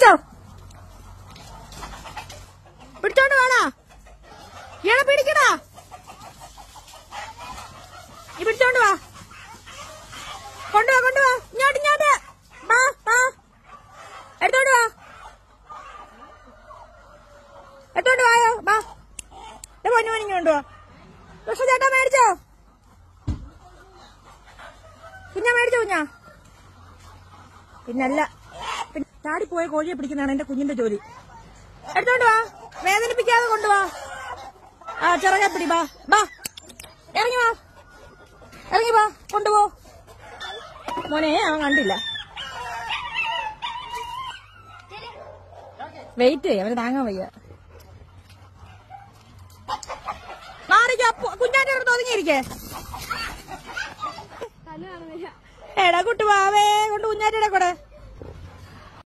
പിടിച്ചോ പിടിച്ചോണ്ട് വേണോ ഇയാളെ പിടിക്കണോ നീ പിടിച്ചോണ്ട് വാ കൊണ്ടുവാ കൊണ്ടുവാ ഇങ്ങോട്ട് ഇങ്ങോട്ട് വാ വാ എടുത്തോണ്ട് വാ എടുത്തോണ്ട് വായോ വാ എന്റെ പൊന്നു മോനിങ്ങ് കൊണ്ടുവാ പക്ഷെ ചേട്ടാ മേടിച്ചോ കുഞ്ഞാ മേടിച്ചോ കുഞ്ഞാ പിന്നല്ല പിന്നെ ചാടിപ്പോയ കോഴിയെ പിടിക്കുന്നതാണ് എന്റെ കുഞ്ഞിന്റെ ജോലി എടുത്തോണ്ട് വാ വേദനിപ്പിക്കാതെ കൊണ്ടുവാ ആ ചെറുകെ പിടി ബാ ബാ ഇറങ്ങി വാ ഇറങ്ങി വാ കൊണ്ടുപോ മോനെ അവൻ കണ്ടില്ല വെയിറ്റ് അവന് താങ്ങാൻ വയ്യ മാറിക്കോ കുഞ്ഞാന്റെ അടുത്ത് ഒതുങ്ങിയിരിക്കേ എടാ കുട്ടുവാവേ കൊണ്ട് കുഞ്ഞാറ്റയുടെ കൂടെ